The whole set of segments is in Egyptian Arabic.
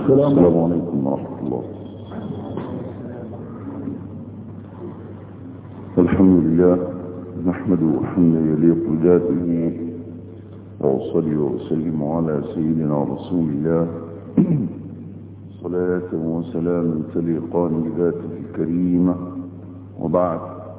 السلام عليكم ورحمة الله الحمد لله نحمده حمدا يليق بذاته وأصلي وأسلم على سيدنا رسول الله صلاة وسلام تليقان بذاته الكريمة وبعد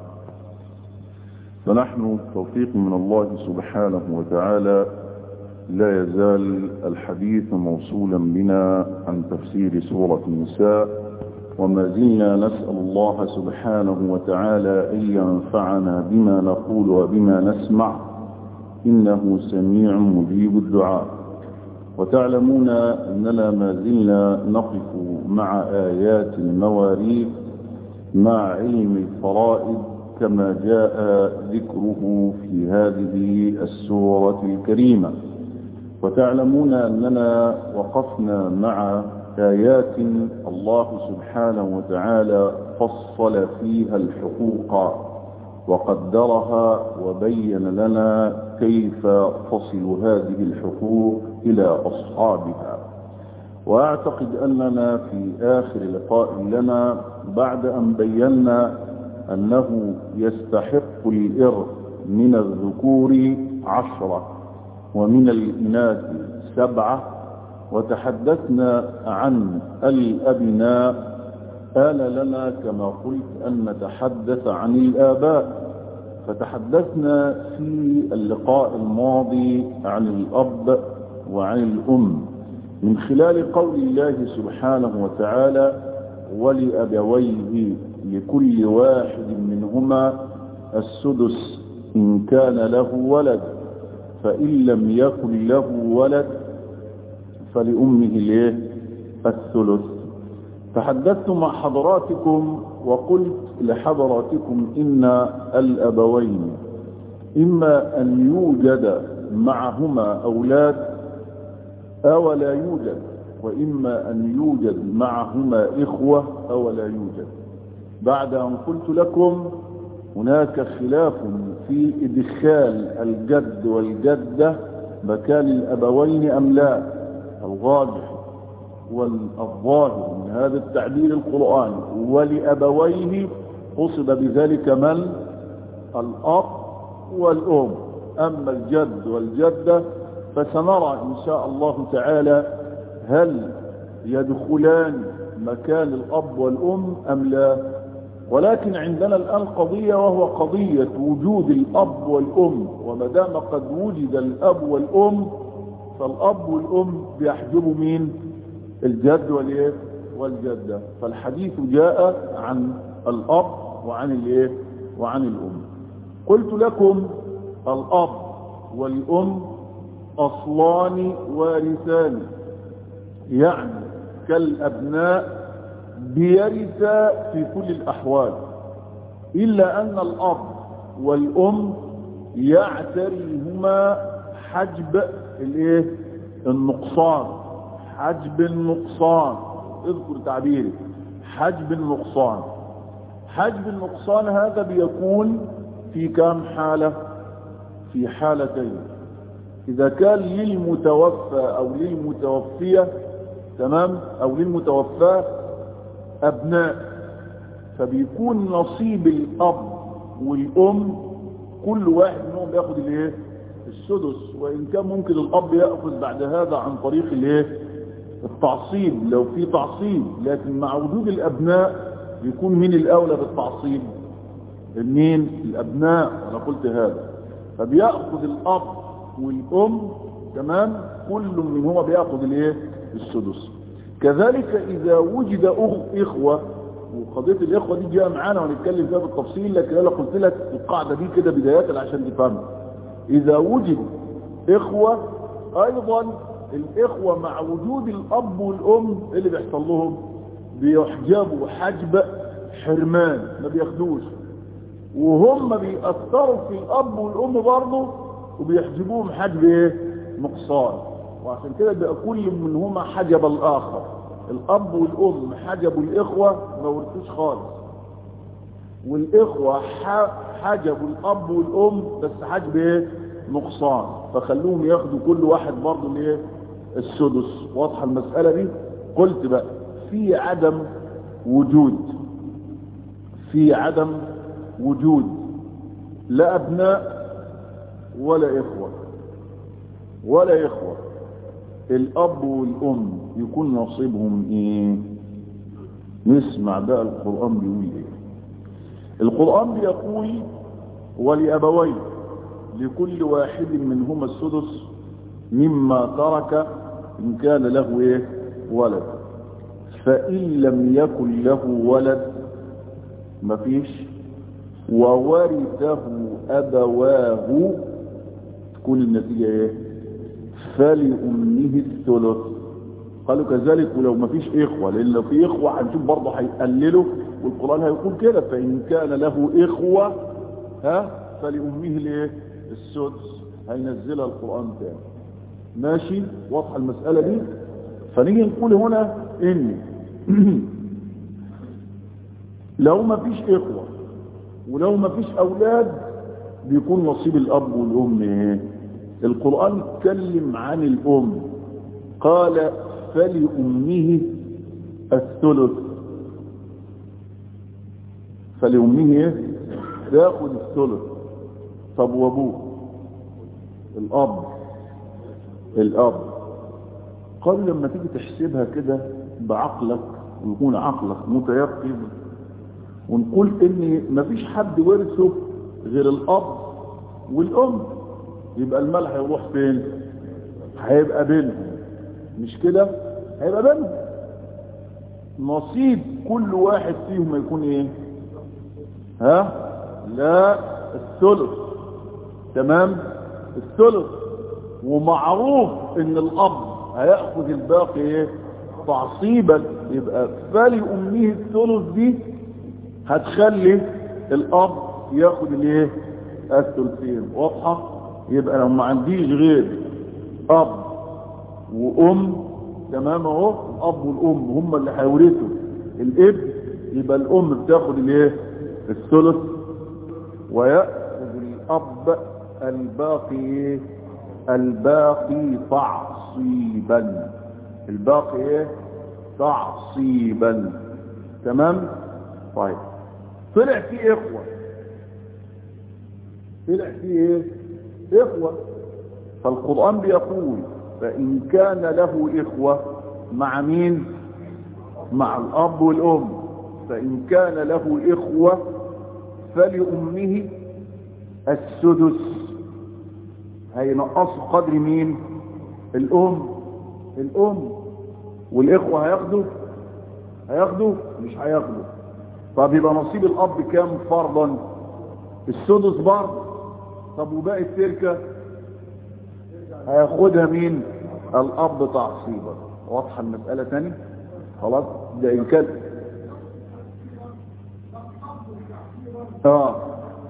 فنحن توفيق من الله سبحانه وتعالى لا يزال الحديث موصولا بنا عن تفسير سورة النساء وما زلنا نسأل الله سبحانه وتعالى أن ينفعنا بما نقول وبما نسمع إنه سميع مجيب الدعاء وتعلمون أننا ما زلنا نقف مع آيات المواريث مع علم الفرائض كما جاء ذكره في هذه السورة الكريمة وتعلمون أننا وقفنا مع آيات الله سبحانه وتعالى فصل فيها الحقوق وقدرها وبين لنا كيف تصل هذه الحقوق إلى أصحابها وأعتقد أننا في آخر لقاء لنا بعد أن بينا أنه يستحق الإرث من الذكور عشرة ومن الإناث سبعة وتحدثنا عن الأبناء آل لنا كما قلت أن نتحدث عن الآباء فتحدثنا في اللقاء الماضي عن الأب وعن الأم من خلال قول الله سبحانه وتعالى ولأبويه لكل واحد منهما السدس إن كان له ولد فإن لم يكن له ولد فلأمه الايه الثلث تحدثت مع حضراتكم وقلت لحضراتكم إن الأبوين إما أن يوجد معهما أولاد أو لا يوجد وإما أن يوجد معهما إخوة أو لا يوجد بعد أن قلت لكم هناك خلاف في إدخال الجد والجدة مكان الأبوين أم لا الراجح والظاهر من هذا التعبير القرآني ولأبويه قصد بذلك من الأب والأم أما الجد والجدة فسنرى إن شاء الله تعالى هل يدخلان مكان الأب والأم أم لا ولكن عندنا الآن قضية وهو قضية وجود الأب والأم وما دام قد وجد الأب والأم فالأب والأم بيحجبوا مين الجد والإيه والجدة فالحديث جاء عن الأب وعن الإيه وعن الأم قلت لكم الأب والأم أصلان وارثان يعني كالأبناء بيرث في كل الأحوال إلا أن الأب والأم يعتريهما حجب الايه النقصان حجب النقصان اذكر تعبيري حجب النقصان حجب النقصان هذا بيكون في كام حالة في حالتين إذا كان للمتوفى أو للمتوفية تمام أو للمتوفى أبناء فبيكون نصيب الأب والأم كل واحد منهم بياخد الايه السدس وإن كان ممكن الأب يأخذ بعد هذا عن طريق الايه التعصيب لو في تعصيب لكن مع وجود الأبناء يكون مين الأولى بالتعصيب مين الأبناء أنا قلت هذا فبيأخذ الأب والأم تمام كل منهما بيأخذ الايه السدس كذلك إذا وجد أخ إخوة وقضية الإخوة دي جاء معانا ونتكلم فيها بالتفصيل لكن أنا قلت لك القاعدة دي كده بداية عشان تفهمها إذا وجد إخوة أيضا الإخوة مع وجود الأب والأم اللي بيحصل لهم بيحجبوا حجب حرمان ما بياخدوش وهم بيأثروا في الأب والأم برضه وبيحجبوهم حجب إيه؟ نقصان وعشان كده بيبقى كل منهما حجب الآخر الأب والأم حجبوا الإخوة ما ورثوش خالص والإخوة حجبوا الأب والأم بس حجب إيه؟ نقصان فخلوهم ياخدوا كل واحد برضه الايه السدس واضحه المساله دي قلت بقى في عدم وجود في عدم وجود لا ابناء ولا اخوة ولا اخوة الاب والام يكون نصيبهم ايه نسمع بقى القرآن بيقول ايه القرآن بيقول ولأبويه لكل واحد منهما السدس مما ترك إن كان له إيه ولد فإن لم يكن له ولد مفيش وورثه أبواه تكون النتيجة إيه فلأمه الثلث قالوا كذلك ولو مفيش إخوة لأن لو في إخوة هنشوف برضه هيقللوا والقرآن هيقول كده فإن كان له إخوة ها فلأمه الايه السدس هينزلها القرآن تاني ماشي واضحة المسألة دي فنيجي نقول هنا ان لو ما فيش اخوة ولو ما فيش اولاد بيكون نصيب الاب والام ايه القرآن اتكلم عن الام قال فلأمه الثلث فلأمه ايه تاخد الثلث طب وابوه الاب الاب قال لما تيجي تحسبها كده بعقلك ويكون عقلك متيقظ ونقول ان مفيش حد ورثه غير الاب والام يبقى المال هيروح فين هيبقى بينهم مش كده هيبقى بينهم نصيب كل واحد فيهم يكون ايه ها لا الثلث تمام الثلث ومعروف ان الاب هياخذ الباقي ايه تعصيبا يبقى فلي امه الثلث دي هتخلي الاب ياخد الايه الثلثين واضحه يبقى لو ما عنديش غير اب وام تمام اهو الاب والام هم اللي هيورثوا الابن يبقى الام بتاخد الايه الثلث ويأخذ الأب الباقي الباقي تعصيبا الباقي ايه تعصيبا تمام طيب طلع في اخوة طلع في ايه اخوة فالقرآن بيقول فإن كان له إخوة مع مين مع الأب والأم فإن كان له إخوة فلأمه السدس هينقص قدر مين الأم الأم والإخوة هياخدوا هياخدوا مش هياخدوا طب يبقى نصيب الأب كام فرضا السدس برضه طب وباقي التركة هياخدها مين الأب تعصيبا واضحة المسألة تاني خلاص ده إن كان اه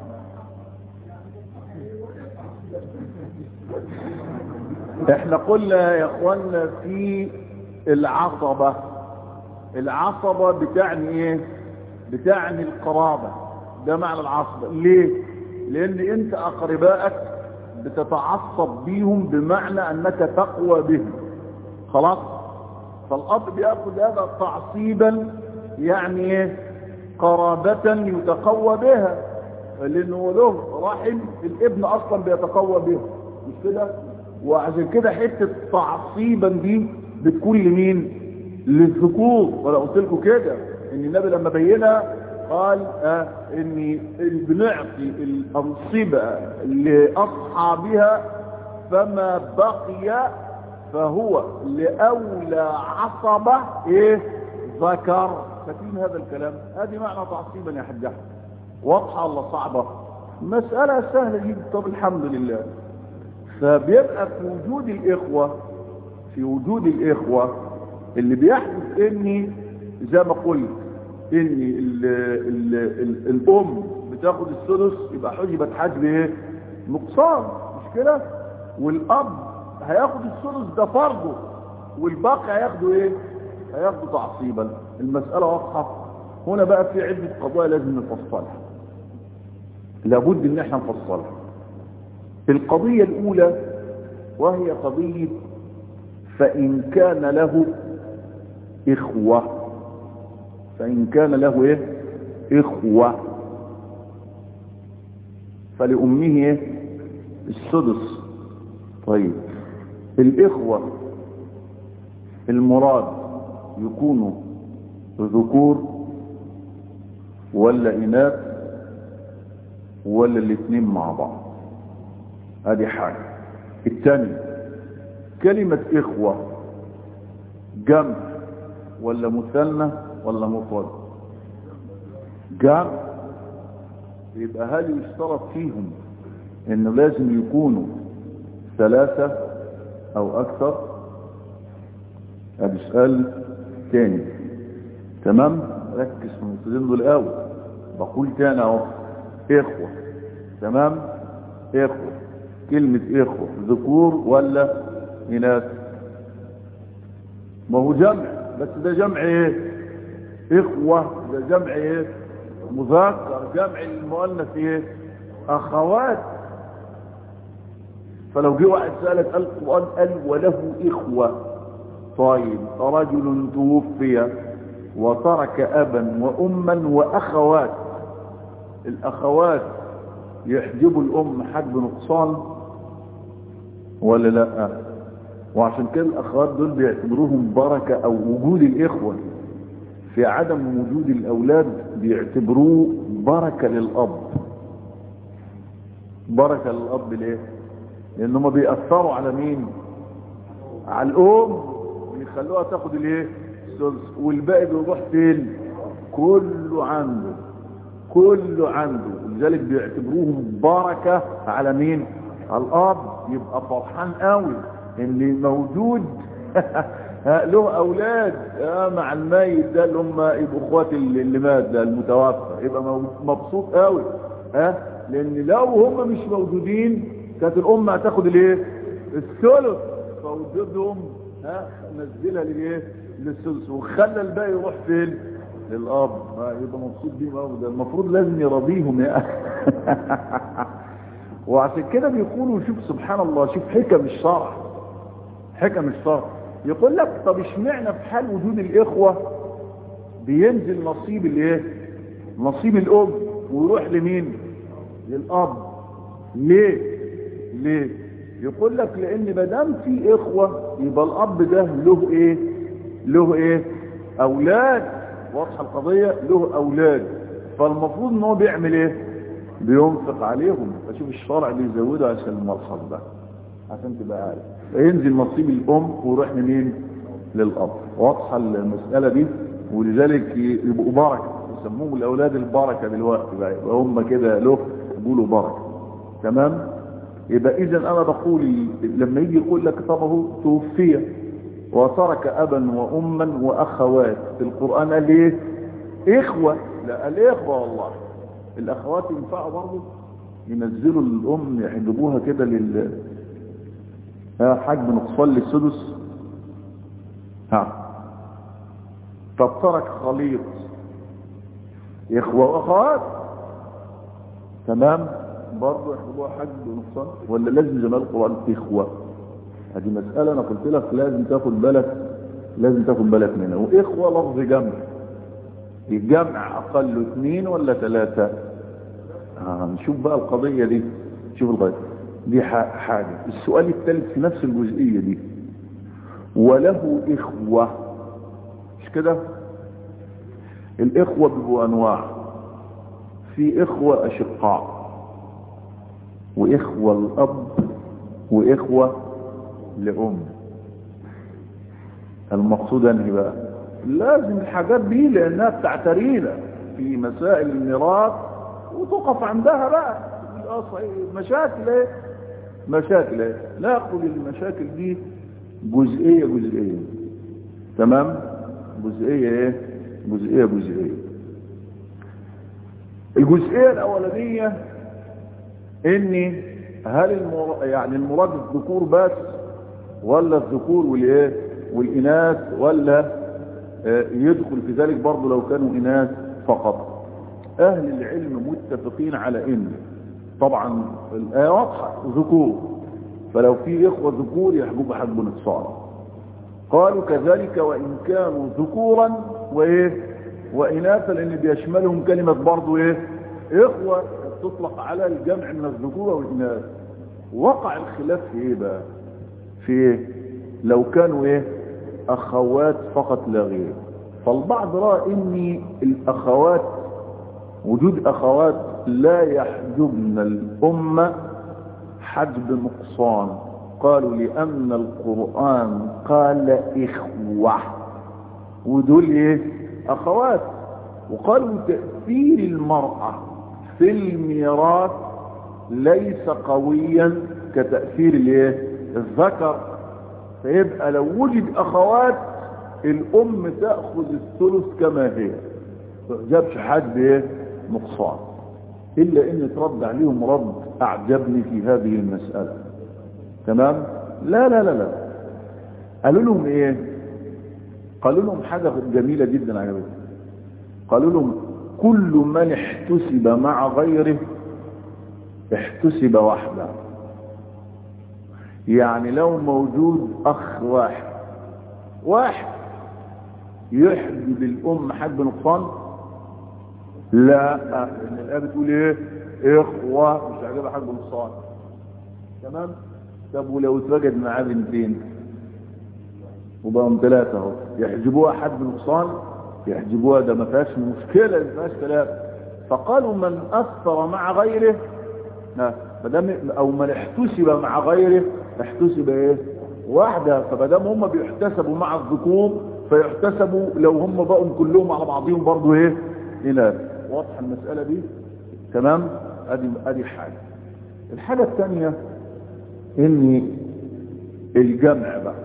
احنا قلنا يا اخوانا في العصبة العصبة بتعني ايه بتعني القرابة ده معنى العصبة ليه لان انت اقربائك بتتعصب بيهم بمعنى انك تقوى بهم خلاص فالاب بياخذ هذا تعصيبا يعني ايه قرابة يتقوى بها لانه له رحم الابن اصلا بيتقوى بها مش كده وعشان كده حتة تعصيبا دي بتكون لمين للذكور ولا قلت لكم كده ان النبي لما بينها قال آه ان بنعطي الانصبة لاصحابها فما بقي فهو لاولى عصبة ايه ذكر فاكرين هذا الكلام هذه معنى تعصيبا يا حاج احمد واضحه ولا صعبه مساله سهله جدا طب الحمد لله فبيبقى في وجود الاخوه في وجود الاخوه اللي بيحدث اني زي ما قلت ان ال ال ال الام بتاخد الثلث يبقى حجبت حجب ايه نقصان مش كده والاب هياخد الثلث ده فرضه والباقي هياخده ايه هياخده تعصيبا المسألة واضحة هنا بقى في عدة قضايا لازم نفصلها لابد ان احنا نفصلها القضية الاولى وهي قضية فان كان له إخوة فإن كان له إيه إخوة فلأمه إيه السدس طيب الإخوة المراد يكونوا ذكور ولا إناث ولا الاثنين مع بعض هذه حاجة الثاني كلمة إخوة جمع ولا مثنى ولا مفرد جمع يبقى هل يشترط فيهم انه لازم يكونوا ثلاثة او اكثر هذا سؤال تاني تمام ركز في المنتظرين دول قوي بقول تاني اهو اخوة تمام اخوة كلمة اخوة ذكور ولا اناث ما هو جمع بس ده جمع ايه اخوة ده جمع ايه مذكر جمع المؤنث ايه اخوات فلو جه واحد سألك القرآن قال وله اخوة طيب رجل توفي وترك ابا واما واخوات الاخوات يحجبوا الام حجب نقصان ولا لا وعشان كده الاخوات دول بيعتبروهم بركة او وجود الاخوة في عدم وجود الاولاد بيعتبروه بركة للاب بركة للاب ليه لانهم بيأثروا على مين على الام ويخلوها تاخد الايه السدس والباقي بيروح فين كله عنده كله عنده ولذلك بيعتبروهم بركة على مين على الاب يبقى فرحان قوي ان موجود له اولاد مع الميت ده اللي هم يبقوا اخوات اللي مات ده المتوفى يبقى مبسوط قوي ها لان لو هم مش موجودين كانت الام هتاخد الايه الثلث فوجودهم ها نزلها للايه للثلث وخلى الباقي يروح فين للاب يبقى مبسوط بيهم قوي ده المفروض لازم يرضيهم يا وعشان كده بيقولوا شوف سبحان الله شوف حكم الشرع حكم الشرع يقول لك طب اشمعنى في حال وجود الاخوة بينزل نصيب الايه نصيب الام ويروح لمين للاب ليه ليه يقول لك لان ما دام في اخوة يبقى الاب ده له ايه له ايه اولاد واضحه القضية له اولاد فالمفروض ان هو بيعمل ايه بينفق عليهم فشوف الشرع بيزوده عشان الملحظ ده عشان تبقى عارف فينزل نصيب الام ويروح لمين للاب واضحه المساله دي ولذلك يبقوا بركه يسموهم الاولاد البركه دلوقتي بقى يبقى هم كده له يقولوا بركه تمام يبقى اذا انا بقول لما يجي يقول لك طب هو توفي وترك ابا واما واخوات في القران قال ايه اخوه لا قال اخوه والله الاخوات ينفعوا برضه ينزلوا الام يحجبوها كده لل حجم نقصان للسدس ها طب ترك خليط اخوة واخوات تمام برضه يحجبوها حجم نقصان ولا لازم زي ما القرآن اخوة هذه مسألة انا قلت لك لازم تاخد بالك لازم تاخد بالك منها واخوة لفظ جمع الجمع اقل اثنين ولا ثلاثة آه نشوف بقى القضية دي شوف الغاية دي حاجة السؤال الثالث في نفس الجزئية دي وله إخوة مش كده الإخوة بيبقوا أنواع في إخوة أشقاء وإخوة الأب وإخوة لأم المقصود أنهي بقى لازم الحاجات دي لأنها بتعترينا في مسائل الميراث وتقف عندها بقى مشاكل ايه مشاكل ايه ناخد المشاكل دي جزئية جزئية تمام جزئية ايه جزئية جزئية الجزئية الاولانية ان هل المر... يعني المراد الذكور بس ولا الذكور والايه والاناث ولا آه يدخل في ذلك برضه لو كانوا اناث فقط اهل العلم متفقين على ان طبعا الآية واضحة ذكور فلو في إخوة ذكور يحجب حجب نقصان قالوا كذلك وإن كانوا ذكورا وإيه وإناثا لأن بيشملهم كلمة برضو إيه إخوة تطلق على الجمع من الذكور والإناث وقع الخلاف في إيه بقى في إيه لو كانوا إيه أخوات فقط لا غير فالبعض رأى إن الأخوات وجود أخوات لا يحجبن الأمة حجب نقصان قالوا لأن القرآن قال إخوة ودول إيه أخوات وقالوا تأثير المرأة في الميراث ليس قويا كتأثير الايه الذكر فيبقى لو وجد أخوات الأم تأخذ الثلث كما هي جابش حد ايه نقصان إلا إن ترد عليهم رد أعجبني في هذه المسألة تمام لا لا لا لا قالوا لهم ايه قالوا لهم حاجة جميلة جدا عجبتني قالوا لهم كل من احتسب مع غيره احتسب وحده يعني لو موجود اخ واحد واحد يحجب الام حد نقصان لا لان الايه بتقول ايه اخوه مش هجيبها حد نقصان تمام طب ولو اتوجد معاه بنتين وبقوا ثلاثه اهو يحجبوها حد نقصان يحجبوها ده ما فيهاش مشكله ما فيهاش كلام فقالوا من اثر مع غيره فدام او من احتسب مع غيره احتسب ايه واحده فمادام هم بيحتسبوا مع الذكور فيحتسبوا لو هم بقوا كلهم على بعضهم برضه ايه اناث واضحه المساله دي تمام ادي ادي حاجه الحاجه الثانيه ان الجمع بقى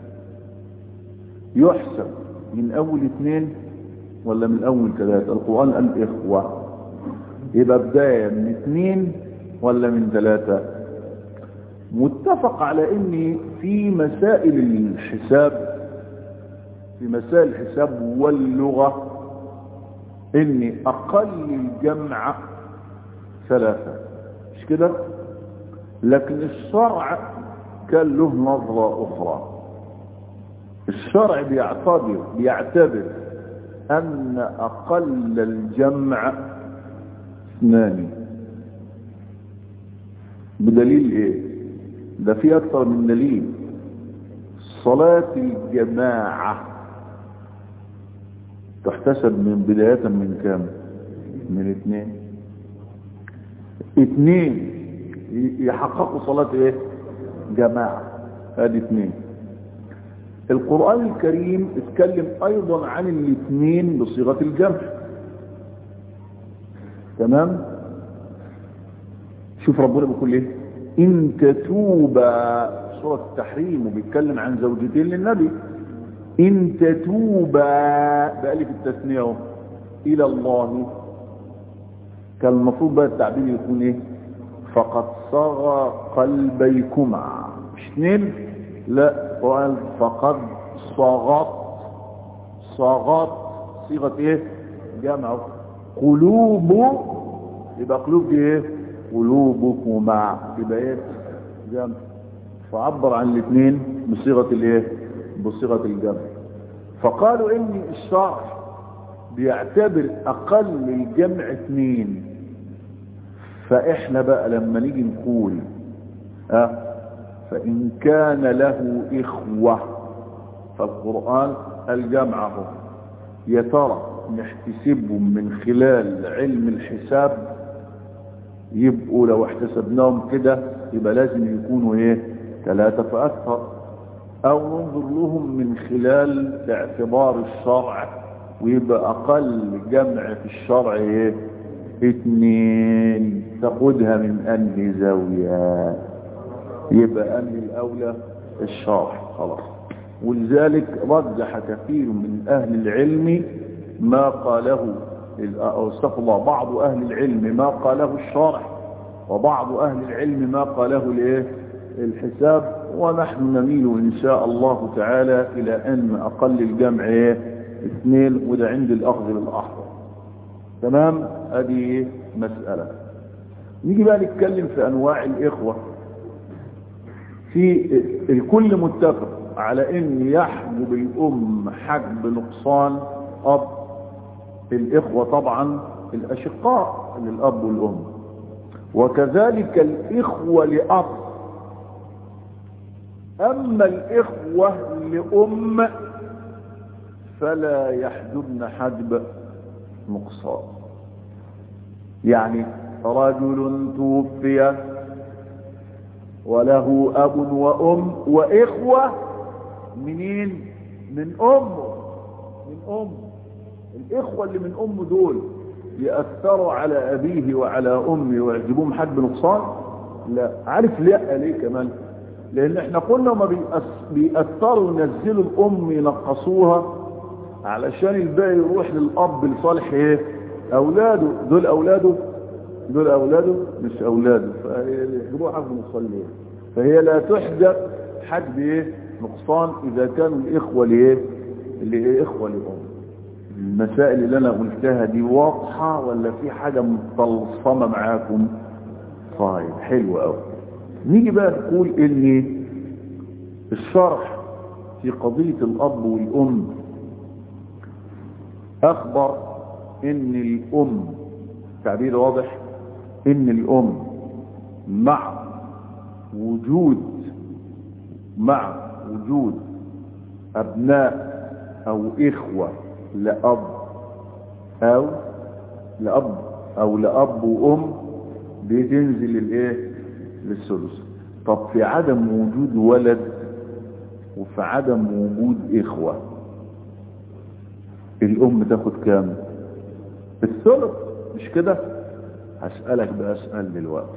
يحسب من اول اثنين ولا من اول ثلاثة القرآن قال اخوة يبقى بداية من اثنين ولا من ثلاثة متفق على ان في مسائل الحساب في مسائل الحساب واللغة ان اقل الجمع ثلاثة مش كده لكن الشرع كان له نظرة اخرى الشرع بيعتبر بيعتبر ان اقل الجمع اثنان بدليل ايه ده في اكثر من دليل صلاة الجماعة تحتسب من بداية من كام من اثنين اثنين يحققوا صلاة ايه جماعة هذه اثنين القرآن الكريم اتكلم ايضا عن الاثنين بصيغة الجمع تمام شوف ربنا بيقول ايه ان تتوبا سورة التحريم وبيتكلم عن زوجتين للنبي ان تتوبا بألف التثنية اهو الى الله كان المفروض بقى التعبير يكون ايه فقد صغى قلبيكما مش اثنين لا قال فقد صغت صغت صيغة ايه جمع قلوب يبقى قلوب دي ايه قلوبكما يبقى ايه جمع فعبر عن الاثنين بصيغة الايه بصيغة الجمع فقالوا ان الشرع بيعتبر اقل الجمع اثنين فاحنا بقى لما نيجي نقول اه فان كان له اخوة فالقرآن الجمع هو يا ترى نحتسبهم من خلال علم الحساب يبقوا لو احتسبناهم كده يبقى لازم يكونوا ايه ثلاثة فاكثر او ننظر لهم من خلال اعتبار الشرع ويبقى اقل جمع في الشرع ايه اتنين تاخدها من انهي زاوية يبقى انهي الاولى الشرع خلاص ولذلك رجح كثير من اهل العلم ما قاله او استغفر الله بعض اهل العلم ما قاله الشرع وبعض اهل العلم ما قاله الايه الحساب ونحن نميل ان شاء الله تعالى الى ان اقل الجمع ايه اثنين وده عند الاخذ بالاحظر تمام ادي مسألة نيجي بقى نتكلم في انواع الاخوة في الكل متفق على ان يحجب الام حجب نقصان اب الاخوة طبعا الاشقاء للاب والام وكذلك الاخوة لاب اما الاخوة لام فلا يحجبن حجب نقصان يعني رجل توفي وله اب وام واخوة منين من امه من امه الاخوة اللي من امه دول يأثروا على ابيه وعلى امه ويعجبوهم حد بنقصان لا عارف لا ليه كمان لان احنا قلنا ما بيأث... بيأثروا ينزلوا الام ينقصوها علشان الباقي يروح للاب لصالح ايه اولاده دول اولاده دول اولاده مش اولاده فيروح عبد المصلي فهي لا تحجب حجب ايه نقصان اذا كانوا الاخوه لايه اللي اخوه لام المسائل اللي انا قلتها دي واضحه ولا في حاجه متلصمه معاكم طيب حلو قوي نيجي بقى نقول ان الشرح في قضيه الاب والام اخبر ان الام تعبير واضح ان الام مع وجود مع وجود ابناء او اخوة لاب او لاب او لاب وام بتنزل الايه للثلث طب في عدم وجود ولد وفي عدم وجود اخوة الام تاخد كام الثلث مش كده هسألك بقى اسأل دلوقتي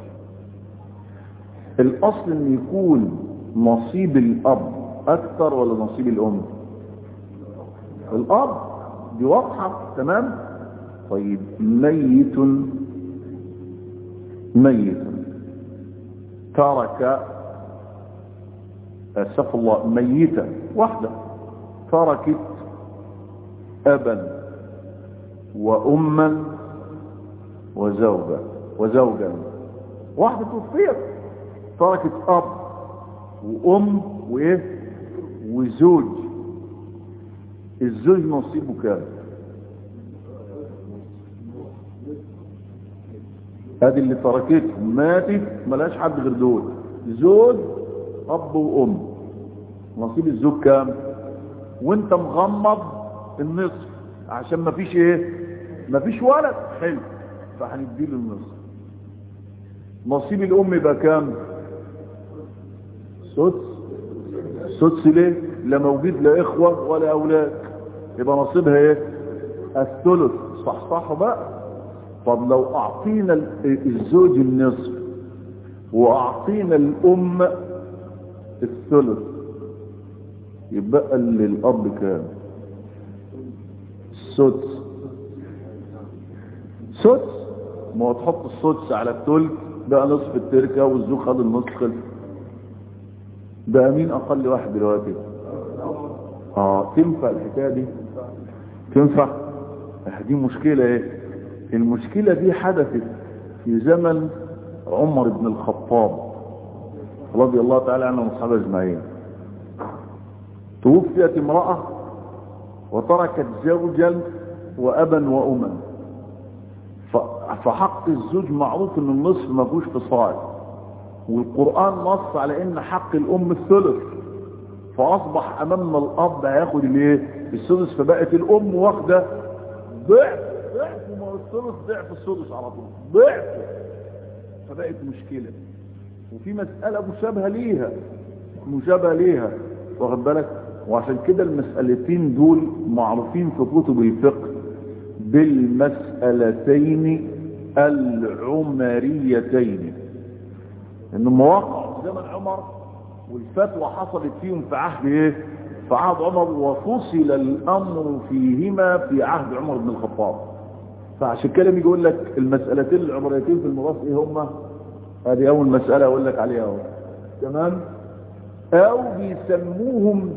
الاصل ان يكون نصيب الاب اكثر ولا نصيب الام الاب دي واضحة تمام طيب ميت ميت ترك استغفر الله ميتة واحدة تركت ابا واما وزوجا وزوجا واحدة توفيت تركت اب وام وايه وزوج الزوج نصيبه كام هذه اللي تركته ماتت ملاش حد غير دول زوج اب وام نصيب الزوج كام وانت مغمض النصف عشان ما فيش ايه ما فيش ولد حلو فهنديله النصف نصيب الام يبقى كام سدس سدس ليه لا موجود لا اخوة ولا اولاد يبقى نصيبها ايه الثلث صح صح بقى طب لو اعطينا الزوج النصف واعطينا الام الثلث يبقى للاب كام السدس سدس ما هو تحط السدس على الثلث بقى نصف التركه والزوج خد النصف خلف ده مين اقل واحد دلوقتي اه تنفع الحكايه دي تنفع دي مشكله ايه المشكله دي حدثت في زمن عمر بن الخطاب رضي الله تعالى عنه واصحابه اجمعين توفيت امراه وتركت زوجا وابا واما فحق الزوج معروف ان النصف ما فيهوش فصال والقرآن نص على ان حق الام الثلث فاصبح امامنا الاب هياخد الايه السدس فبقت الام واخده ضعف ضعف وما الثلث ضعف السدس على طول ضعف فبقت مشكله وفي مساله مشابهه ليها مشابهه ليها واخد بالك وعشان كده المسألتين دول معروفين في كتب الفقه بالمسألتين العمريتين ان مواقع في زمن عمر والفتوى حصلت فيهم في عهد ايه في عهد عمر وفصل الامر فيهما في عهد عمر بن الخطاب فعشان كده بيجي يقول لك المسألتين العمريتين في الميراث ايه هما هذه اول مسألة اقول لك عليها اهو تمام او بيسموهم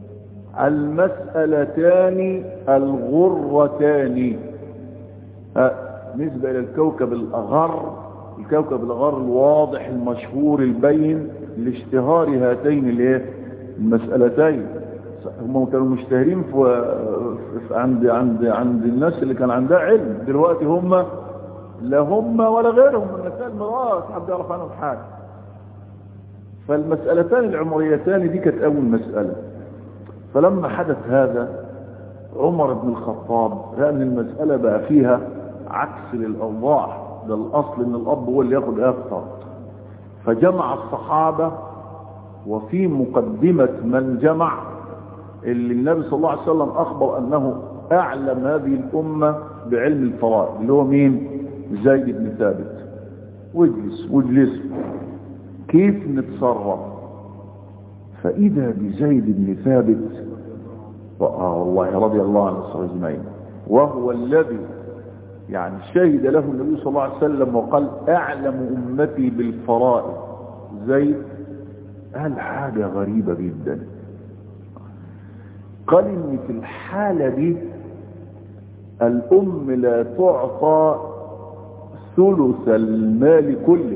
المسألتان الغرتان نسبة الى الكوكب الاغر الكوكب الاغر الواضح المشهور البين لاشتهار هاتين الايه المسألتين هم كانوا مشتهرين في في- عند عند عند الناس اللي كان عندها علم دلوقتي هم لا هم ولا غيرهم من مسائل الميراث حد يعرف عنهم حاجه فالمسألتان العمريتان دي كانت أول مسألة فلما حدث هذا عمر بن الخطاب لأن المسألة بقى فيها عكس للأوضاع ده الأصل إن الأب هو اللي ياخد أكثر فجمع الصحابة وفي مقدمة من جمع اللي النبي صلى الله عليه وسلم أخبر أنه أعلم هذه الأمة بعلم الفرائض اللي هو مين زيد بن ثابت واجلس واجلس كيف نتصرف فإذا بزيد بن ثابت آه والله رضي الله عنه الصحابة أجمعين وهو الذي يعني شهد له النبي صلى الله عليه وسلم وقال أعلم أمتي بالفرائض زيد قال حاجة غريبة جدا قال إن في الحالة دي الأم لا تعطى ثلث المال كله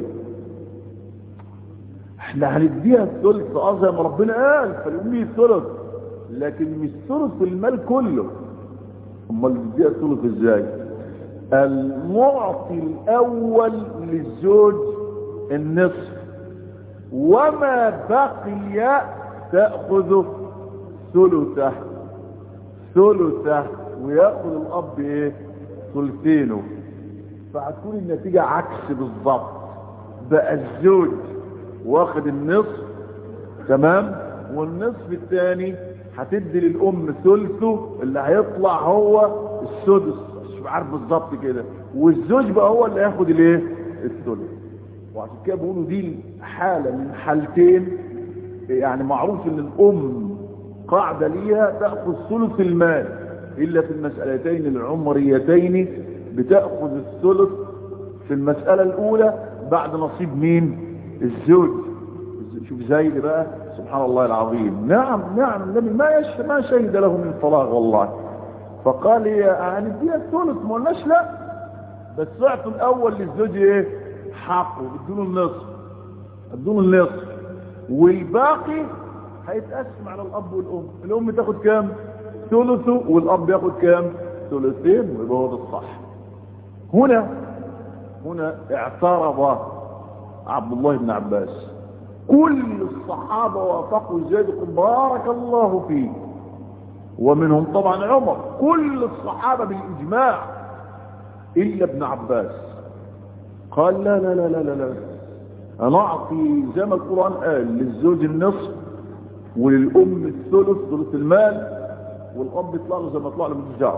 احنا هنديها الثلث اه زي ما ربنا قال فالأم الثلث لكن مش ثلث المال كله امال نديها الثلث ازاي المعطي الاول للزوج النصف وما بقي تأخذ ثلثه ثلثه ويأخذ الأب ايه ثلثينه فهتكون النتيجة عكس بالظبط بقى الزوج واخد النصف تمام والنصف الثاني هتدي للأم ثلثه اللي هيطلع هو السدس مش عارف بالظبط كده والزوج بقى هو اللي هياخد الايه الثلث وعشان كده بيقولوا دي حالة من حالتين يعني معروف ان الام قاعدة ليها تأخذ ثلث المال الا في المسألتين العمريتين بتأخذ الثلث في المسألة الاولى بعد نصيب مين الزوج شوف زيد بقى سبحان الله العظيم نعم نعم النبي ما يش ما شهد له من فراغ والله فقال يا هنديها الثلث ما قلناش لا بس اعطوا الاول للزوج ايه حقه ادوا له النصف ادوا له النصف والباقي هيتقسم على الاب والام الام تاخد كام ثلثه والاب ياخد كام ثلثين ويبقى هو ده الصح هنا هنا اعترض عبد الله بن عباس كل الصحابة وافقوا زيد بارك الله فيه ومنهم طبعا عمر كل الصحابة بالإجماع إلا ابن عباس قال لا لا لا لا لا, لا. أنا أعطي زي ما القرآن قال للزوج النصف وللأم الثلث ثلث المال والأب يطلع له زي ما يطلع له من الجار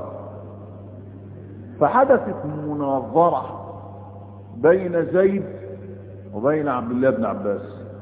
فحدثت مناظرة بين زيد وبين عبد الله بن عباس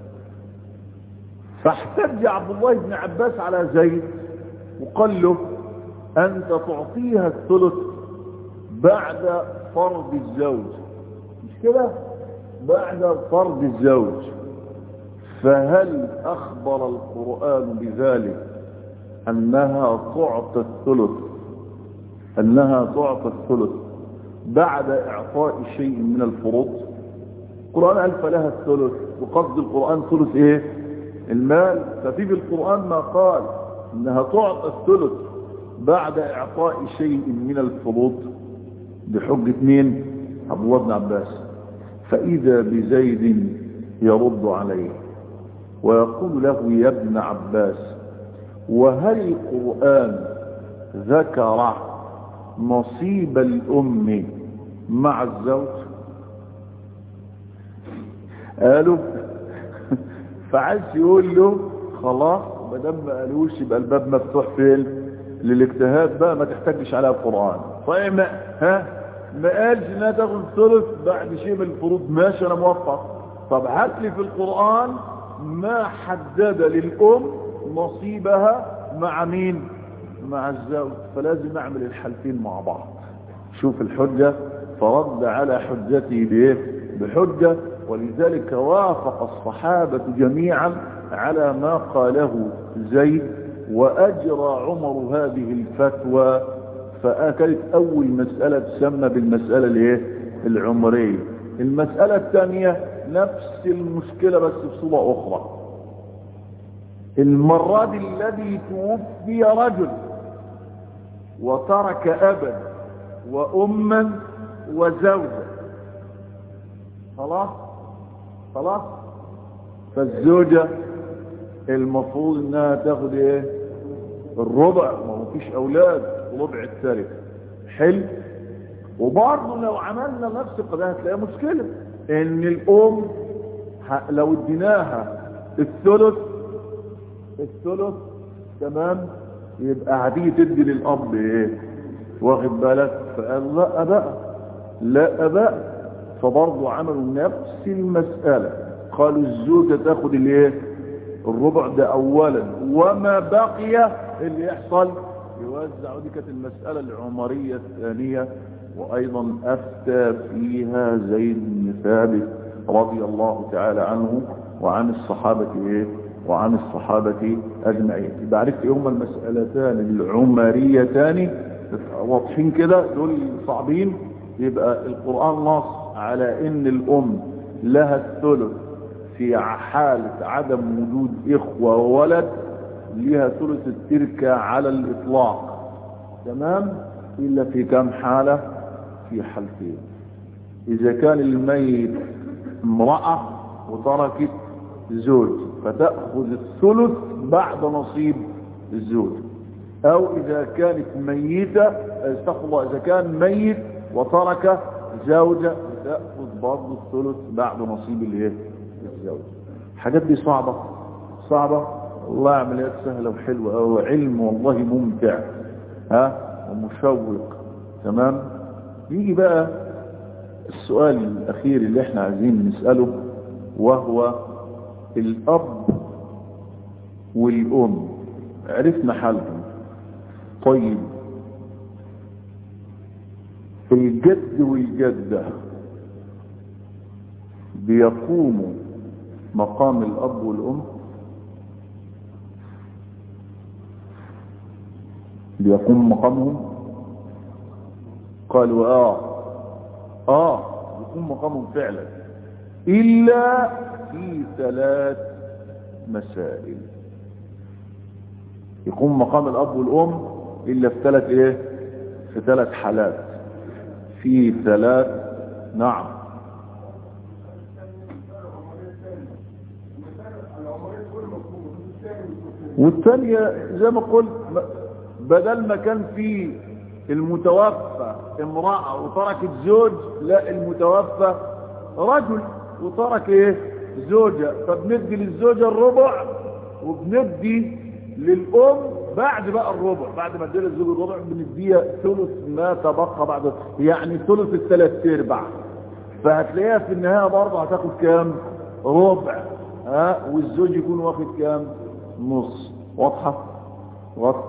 فاحتج عبد الله بن عباس على زيد وقال له أنت تعطيها الثلث بعد فرض الزوج مش كده بعد فرض الزوج فهل أخبر القرآن بذلك أنها تعطى الثلث أنها تعطى الثلث بعد إعطاء شيء من الفروض القرآن قال فلها الثلث وقصد القرآن ثلث إيه المال ففي بالقرآن ما قال إنها تعطى الثلث بعد إعطاء شيء من الفروض بحجة مين عبد الله بن عباس فإذا بزيد يرد عليه ويقول له يا ابن عباس وهل القرآن ذكر نصيب الأم مع الزوج قالوا فعايز يقول له خلاص ما دام ما قالوش يبقى الباب مفتوح فين للاجتهاد بقى ما تحتاجش عليها القرآن طيب ما ها ما قالش انها تاخد ثلث بعد شيء من الفروض ماشي انا موفق طب هات لي في القرآن ما حدد للأم نصيبها مع مين مع الزوج فلازم اعمل الحالتين مع بعض شوف الحجة فرد على حجته بايه بحجة ولذلك وافق الصحابة جميعا على ما قاله زيد وأجرى عمر هذه الفتوى فأكلت أول مسألة تسمى بالمسألة الايه العمرية المسألة الثانية نفس المشكلة بس بصورة أخرى المرة دي الذي توفي رجل وترك أبا وأما وزوجا خلاص خلاص فالزوجة المفروض انها تاخد ايه الربع ما هو فيش اولاد ربع التركه حلو وبرضه لو عملنا نفس القضيه هتلاقي مشكله ان الام ه- لو اديناها الثلث الثلث تمام يبقى هتيجي تدي للاب ايه واخد بالك فقال لا بقى لا بقى فبرضه عملوا نفس المسألة قالوا الزوجة تاخد الايه الربع ده اولا وما بقي اللي يحصل يوزع دي كانت المسألة العمرية الثانية وايضا افتى فيها زيد بن ثابت رضي الله تعالى عنه وعن الصحابة ايه وعن الصحابة اجمعين يبقى عرفت ايه هما المسألتان العمريتان واضحين كده دول صعبين يبقى القرآن نص على ان الام لها الثلث في حالة عدم وجود اخوة وولد لها ثلث التركة على الاطلاق تمام الا في كم حالة في حالتين اذا كان الميت امرأة وتركت زوج فتأخذ الثلث بعد نصيب الزوج او اذا كانت ميتة استغفر الله اذا كان ميت وترك زوجة تأخذ برضه الثلث بعد نصيب الايه الزوج الحاجات دي صعبة صعبة والله عمليات سهلة وحلوة وعلم والله ممتع ها ومشوق تمام يجي بقى السؤال الاخير اللي احنا عايزين نسأله وهو الاب والام عرفنا حالهم طيب الجد والجدة بيقوموا مقام الأب والأم بيقوم مقامهم قالوا آه آه يقوم مقامهم فعلا إلا في ثلاث مسائل يقوم مقام الأب والأم إلا في ثلاث إيه في ثلاث حالات في ثلاث نعم والثانية زي ما قلت بدل ما كان في المتوفى امرأة وتركت زوج لا المتوفى رجل وترك ايه زوجة فبندي للزوجة الربع وبندي للأم بعد بقى الربع بعد ما ادينا الزوج الربع بنديها ثلث ما تبقى بعد يعني ثلث الثلاث ارباع فهتلاقيها في النهاية برضه هتاخد كام ربع ها والزوج يكون واخد كام نص واضحة واضحة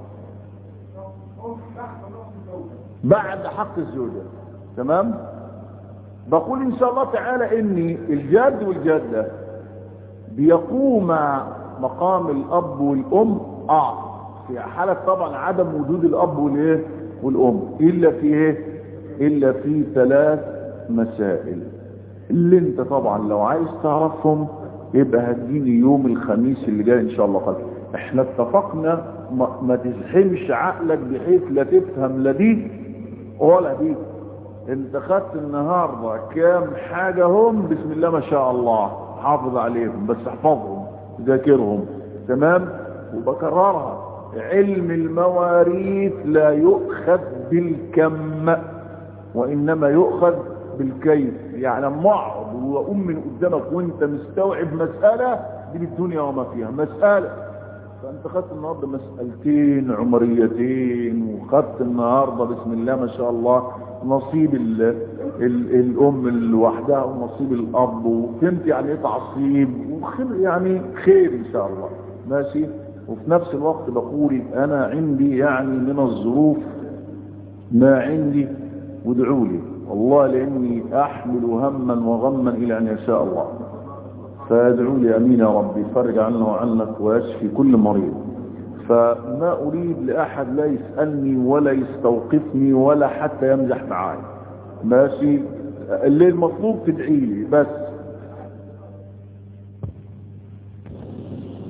بعد حق الزوجة تمام بقول ان شاء الله تعالى ان الجد والجدة بيقوم مقام الاب والام اه في حالة طبعا عدم وجود الاب والايه والام الا في ايه الا في ثلاث مسائل اللي انت طبعا لو عايز تعرفهم يبقى هتجيلي يوم الخميس اللي جاي ان شاء الله قدر احنا اتفقنا ما, ما تزحمش عقلك بحيث لا تفهم لا دي ولا دي انت خدت النهاردة كام حاجة هم بسم الله ما شاء الله حافظ عليهم بس احفظهم ذاكرهم تمام وبكررها علم المواريث لا يؤخذ بالكم وانما يؤخذ بالكيف يعني اما اقعد واقوم من قدامك وانت مستوعب مسألة دي بالدنيا وما فيها مسألة فانت خدت النهاردة مسألتين عمريتين وخدت النهاردة بسم الله ما شاء الله نصيب ال ال الام لوحدها ونصيب الاب وفهمت يعني ايه تعصيب وخير يعني خير ان شاء الله ماشي وفي نفس الوقت بقول انا عندي يعني من الظروف ما عندي وادعوا لي والله لاني احمل هما وغما الى ان يشاء الله فادعوا لي امين يا ربي فرج عنا وعنك ويشفي كل مريض فما اريد لاحد لا يسالني ولا يستوقفني ولا حتى يمزح معاي ماشي اللي المطلوب تدعي لي بس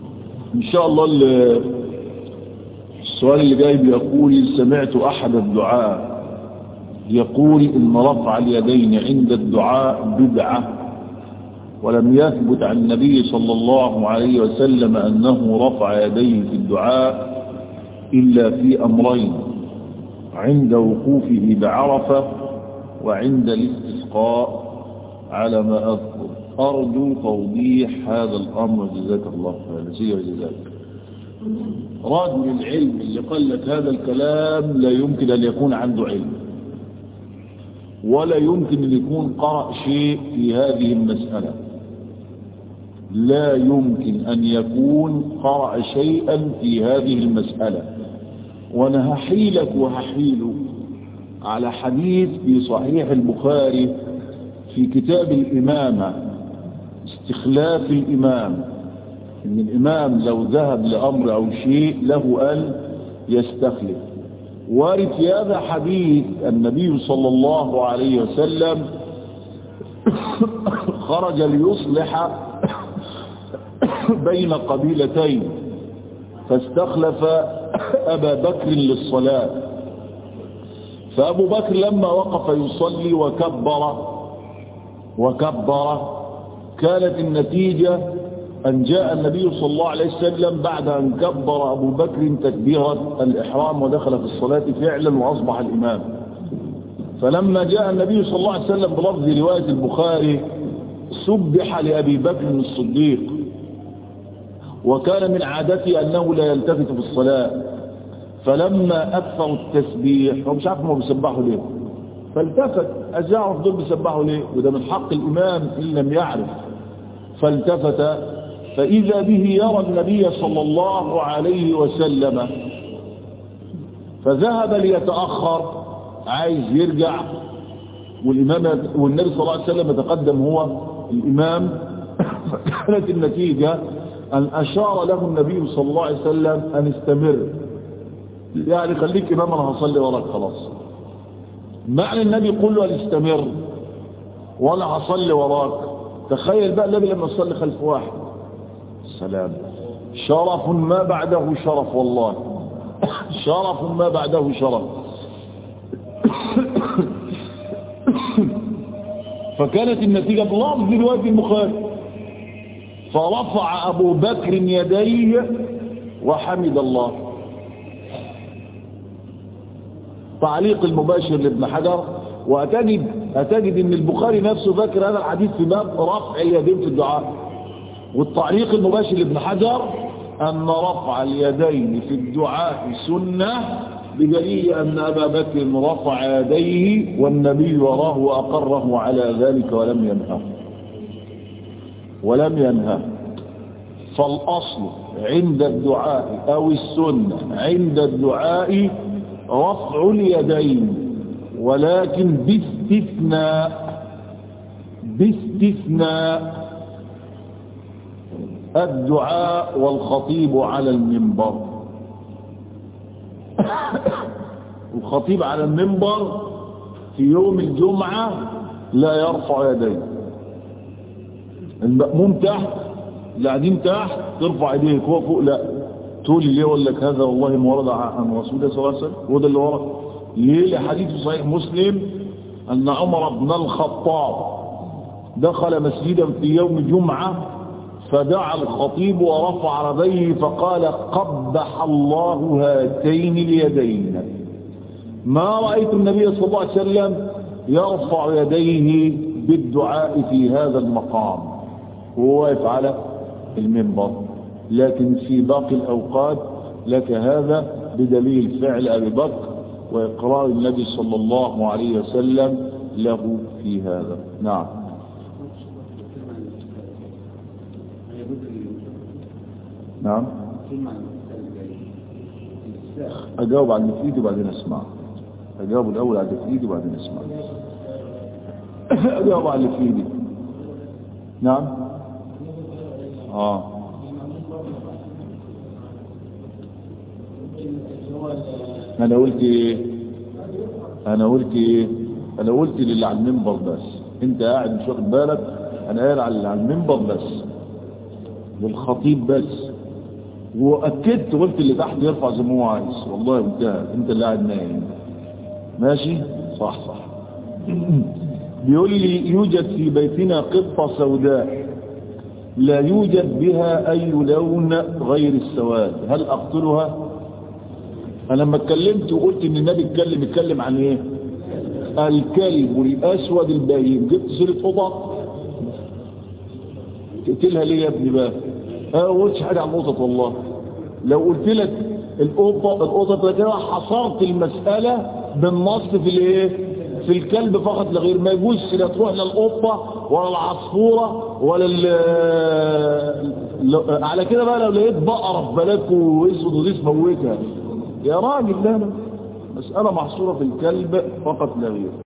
ان شاء الله ال- السؤال اللي جاي بيقول سمعت احد الدعاء يقول ان رفع اليدين عند الدعاء بدعة ولم يثبت عن النبي صلى الله عليه وسلم انه رفع يديه في الدعاء الا في امرين عند وقوفه بعرفة وعند الاستسقاء على ما أذكر أرجو توضيح هذا الأمر جزاك الله خيرا سيئ جزاك رجل العلم اللي قال لك هذا الكلام لا يمكن أن يكون عنده علم ولا يمكن أن يكون قرأ شيء في هذه المسألة لا يمكن أن يكون قرأ شيئا في هذه المسألة وانا هحيلك وهحيله على حديث في صحيح البخاري في كتاب الإمامة استخلاف الإمام إن الإمام لو ذهب لأمر أو شيء له أن يستخلف وارد في هذا حديث النبي صلى الله عليه وسلم خرج ليصلح بين قبيلتين فاستخلف أبا بكر للصلاة فأبو بكر لما وقف يصلي وكبر وكبر كانت النتيجة أن جاء النبي صلى الله عليه وسلم بعد أن كبر أبو بكر تكبيرة الإحرام ودخل في الصلاة فعلا وأصبح الإمام فلما جاء النبي صلى الله عليه وسلم بلفظ رواية البخاري سبح لأبي بكر الصديق وكان من عادته أنه لا يلتفت في الصلاة فلما أكثروا التسبيح هو مش عارف ما بيسبحوا ليه فالتفت أجاعرف دول بيسبحوا ليه وده من حق الإمام إن لم يعرف فالتفت فإذا به يرى النبي صلى الله عليه وسلم فذهب ليتأخر عايز يرجع والإمام والنبي صلى الله عليه وسلم يتقدم هو الإمام فكانت النتيجة أن أشار له النبي صلى الله عليه وسلم أن استمر يعني خليك إمام أنا هصلي وراك خلاص معنى النبي يقول له أن استمر وأنا هصلي وراك تخيل بقى النبي لما يصلي خلف واحد السلام شرف ما بعده شرف والله شرف ما بعده شرف فكانت النتيجة بلفظ رواية البخاري فرفع أبو بكر يديه وحمد الله تعليق المباشر لابن حجر وأتجد أتجد أن البخاري نفسه ذكر هذا الحديث في باب رفع اليدين في الدعاء والتعليق المباشر لابن حجر أن رفع اليدين في الدعاء سنة بدليل أن أبا بكر رفع يديه والنبي وراه وأقره على ذلك ولم ينهه ولم ينهى فالأصل عند الدعاء أو السنة عند الدعاء رفع اليدين ولكن باستثناء باستثناء الدعاء والخطيب على المنبر الخطيب على المنبر في يوم الجمعة لا يرفع يديه المأموم تحت اللي قاعدين تحت ترفع ايديك هو فوق لا تقول ليه اقول لك هذا والله ما ورد عن رسول الله صلى الله عليه وسلم هو ده اللي ورد ليه لحديث صحيح مسلم ان عمر بن الخطاب دخل مسجدا في يوم جمعة فدعا الخطيب ورفع ربيه فقال قبح الله هاتين اليدين ما رأيت النبي صلى الله عليه وسلم يرفع يديه بالدعاء في هذا المقام وهو واقف على المنبر لكن في باقي الأوقات لك هذا بدليل فعل أبي بكر وإقرار النبي صلى الله عليه وسلم له في هذا نعم نعم أجاوب عن اللي في ايدي وبعدين أسمع أجاوب الأول على اللي في ايدي وبعدين أسمع أجاوب على اللي في ايدي نعم آه أنا قلت إيه أنا قلت إيه أنا قلت للي على المنبر بس أنت قاعد مش واخد بالك أنا قاعد على اللي على المنبر بس للخطيب بس واكدت قلت اللي تحت يرفع زي ما هو عايز والله انتهى انت اللي قاعد نايم ماشي صح صح بيقول لي يوجد في بيتنا قطة سوداء لا يوجد بها أي لون غير السواد هل أقتلها أنا لما اتكلمت وقلت إن النبي اتكلم اتكلم عن إيه الكلب الأسود البهيم جبت سيرة قطط تقتلها ليه يا ابني بقى أنا ما قلتش حاجة عن القطط والله لو قلت لك القطة القطط كده حصرت المسألة بالنص في الايه في الكلب فقط لغير ما يجوز لا تروح للقطة ولا العصفورة ولا ال على كده بقى لو لقيت بقرة في بلدك واسود وديس موتها يا راجل لا لا مسألة محصورة في الكلب فقط لا غير